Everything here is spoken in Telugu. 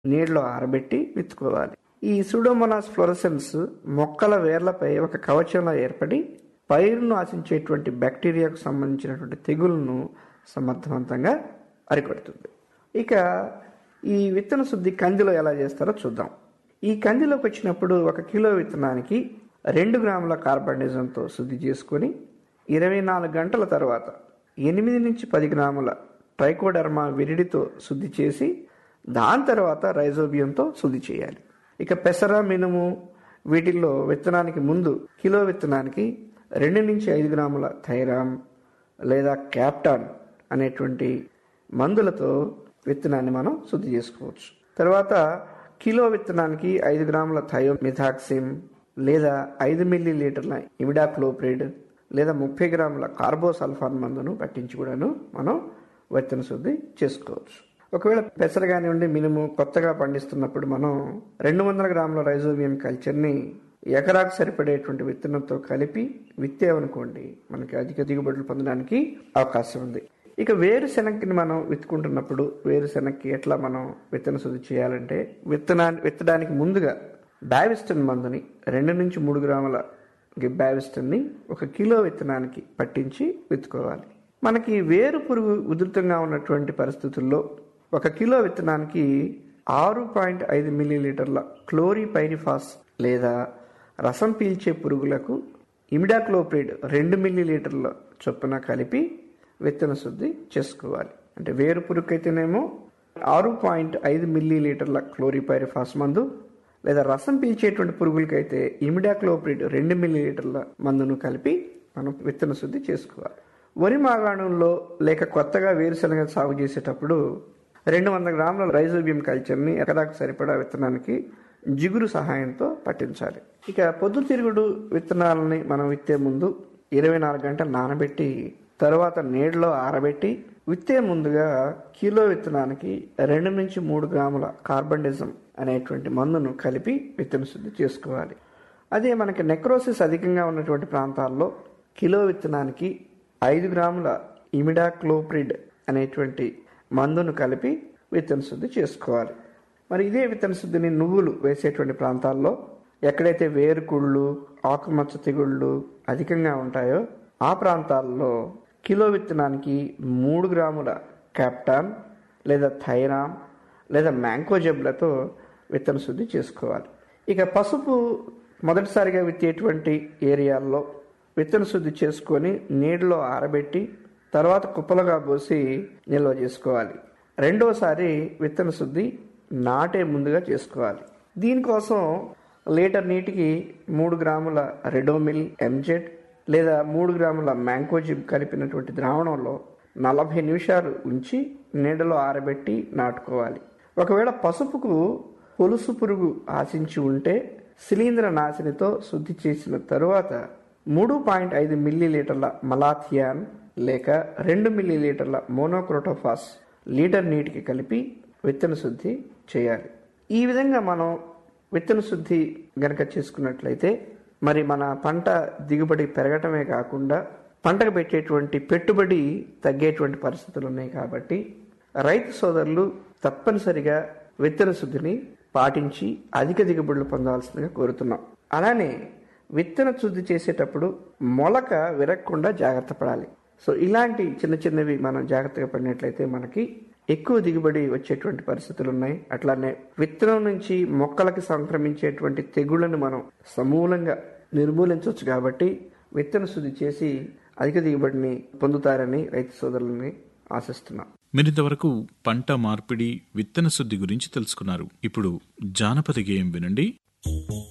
నీటిలో ఆరబెట్టి విత్తుకోవాలి ఈ సూడోమోనాస్ ఫ్లోరసెన్స్ మొక్కల వేర్లపై ఒక కవచంలో ఏర్పడి పైరును ఆశించేటువంటి బ్యాక్టీరియాకు సంబంధించినటువంటి తెగులను సమర్థవంతంగా అరికడుతుంది ఇక ఈ విత్తన శుద్ధి కందిలో ఎలా చేస్తారో చూద్దాం ఈ కందిలోకి వచ్చినప్పుడు ఒక కిలో విత్తనానికి రెండు గ్రాముల కార్బనిజంతో శుద్ధి చేసుకొని ఇరవై నాలుగు గంటల తర్వాత ఎనిమిది నుంచి పది గ్రాముల ట్రైకోడర్మా విరిడితో శుద్ధి చేసి దాని తర్వాత రైజోబియంతో శుద్ధి చేయాలి ఇక పెసర మినుము వీటిల్లో విత్తనానికి ముందు కిలో విత్తనానికి రెండు నుంచి ఐదు గ్రాముల థైరామ్ లేదా క్యాప్టాన్ అనేటువంటి మందులతో విత్తనాన్ని మనం శుద్ధి చేసుకోవచ్చు తర్వాత కిలో విత్తనానికి ఐదు గ్రాముల థయోమిథాక్సిమ్ లేదా ఐదు మిల్లీ లీటర్ల ఇమిడాక్లోప్రిడ్ లేదా ముప్పై గ్రాముల కార్బోసల్ఫాన్ మందును పట్టించి కూడాను మనం విత్తన శుద్ధి చేసుకోవచ్చు ఒకవేళ పెసర కానివ్వండి మినుము కొత్తగా పండిస్తున్నప్పుడు మనం రెండు వందల గ్రాముల రైజోబియం కల్చర్ని ఎకరాకు సరిపడేటువంటి విత్తనంతో కలిపి విత్తేవనుకోండి మనకి అధిక దిగుబడులు పొందడానికి అవకాశం ఉంది ఇక వేరుశెనగని మనం విత్తుకుంటున్నప్పుడు వేరుశెనగకి ఎట్లా మనం విత్తన శుద్ధి చేయాలంటే విత్తనాన్ని విత్తడానికి ముందుగా బ్యావిస్టన్ మందుని రెండు నుంచి మూడు గ్రాముల బ్యావిస్టన్ని ఒక కిలో విత్తనానికి పట్టించి విత్తుకోవాలి మనకి వేరు పురుగు ఉధృతంగా ఉన్నటువంటి పరిస్థితుల్లో ఒక కిలో విత్తనానికి ఆరు పాయింట్ ఐదు మిల్లీలీటర్ల క్లోరిపైరిఫాస్ లేదా రసం పీల్చే పురుగులకు ఇమిడాక్లోప్రిడ్ రెండు మిల్లీలీటర్ల చొప్పున కలిపి విత్తన శుద్ధి చేసుకోవాలి అంటే వేరు పురుగుకైతేనేమో ఆరు పాయింట్ ఐదు మిల్లీలీటర్ల క్లోరిపైరిఫాస్ మందు లేదా రసం పీల్చేటువంటి పురుగులకైతే ఇమిడాక్లోప్రిడ్ రెండు మిల్లీలీటర్ల మందును కలిపి మనం విత్తన శుద్ధి చేసుకోవాలి వరి మాగాణంలో లేక కొత్తగా వేరుశనగ సాగు చేసేటప్పుడు రెండు వందల గ్రాముల రైజోబియం కల్చర్ని ఎకరాకు సరిపడా విత్తనానికి జిగురు సహాయంతో పట్టించాలి ఇక పొద్దుతిరుగుడు విత్తనాలని మనం విత్తే ముందు ఇరవై నాలుగు గంటలు నానబెట్టి తర్వాత నీడలో ఆరబెట్టి విత్తే ముందుగా కిలో విత్తనానికి రెండు నుంచి మూడు గ్రాముల కార్బనిజం అనేటువంటి మందును కలిపి విత్తన శుద్ధి చేసుకోవాలి అదే మనకి నెక్రోసిస్ అధికంగా ఉన్నటువంటి ప్రాంతాల్లో కిలో విత్తనానికి ఐదు గ్రాముల ఇమిడాక్లోప్రిడ్ అనేటువంటి మందును కలిపి విత్తన శుద్ధి చేసుకోవాలి మరి ఇదే విత్తన శుద్ధిని నువ్వులు వేసేటువంటి ప్రాంతాల్లో ఎక్కడైతే వేరుకుళ్ళు ఆకుమచ్చ తెగుళ్ళు అధికంగా ఉంటాయో ఆ ప్రాంతాల్లో కిలో విత్తనానికి మూడు గ్రాముల క్యాప్టాన్ లేదా థైరామ్ లేదా మ్యాంకోజెబ్లతో విత్తన శుద్ధి చేసుకోవాలి ఇక పసుపు మొదటిసారిగా విత్తేటువంటి ఏరియాల్లో విత్తన శుద్ధి చేసుకొని నీటిలో ఆరబెట్టి తర్వాత కుప్పలుగా పోసి నిల్వ చేసుకోవాలి రెండోసారి విత్తన శుద్ధి నాటే ముందుగా చేసుకోవాలి దీనికోసం లీటర్ నీటికి మూడు గ్రాముల రెడోమిల్ ఎంజెడ్ లేదా మూడు గ్రాముల మ్యాంకోజిబ్ కలిపినటువంటి ద్రావణంలో నలభై నిమిషాలు ఉంచి నీడలో ఆరబెట్టి నాటుకోవాలి ఒకవేళ పసుపుకు పొలుసు పురుగు ఆశించి ఉంటే శిలీంద్ర నాశినితో శుద్ధి చేసిన తరువాత మూడు పాయింట్ ఐదు మిల్లీలీటర్ల మలాథియాన్ లేక రెండు మిల్లీలీటర్ల మోనోక్రోటోఫాస్ లీటర్ నీటికి కలిపి విత్తన శుద్ధి చేయాలి ఈ విధంగా మనం విత్తన శుద్ధి గనక చేసుకున్నట్లయితే మరి మన పంట దిగుబడి పెరగటమే కాకుండా పంటకు పెట్టేటువంటి పెట్టుబడి తగ్గేటువంటి పరిస్థితులు ఉన్నాయి కాబట్టి రైతు సోదరులు తప్పనిసరిగా విత్తన శుద్ధిని పాటించి అధిక దిగుబడులు పొందాల్సిందిగా కోరుతున్నాం అలానే విత్తన శుద్ధి చేసేటప్పుడు మొలక విరగకుండా జాగ్రత్త పడాలి సో ఇలాంటి చిన్న చిన్నవి మనం జాగ్రత్తగా పడినట్లయితే మనకి ఎక్కువ దిగుబడి వచ్చేటువంటి పరిస్థితులు ఉన్నాయి అట్లానే విత్తనం నుంచి మొక్కలకి సంక్రమించేటువంటి తెగుళ్లను మనం సమూలంగా నిర్మూలించవచ్చు కాబట్టి విత్తన శుద్ధి చేసి అధిక దిగుబడిని పొందుతారని రైతు సోదరులని ఆశిస్తున్నాం మీరింతవరకు పంట మార్పిడి విత్తన శుద్ధి గురించి తెలుసుకున్నారు ఇప్పుడు జానపద గేయం వినండి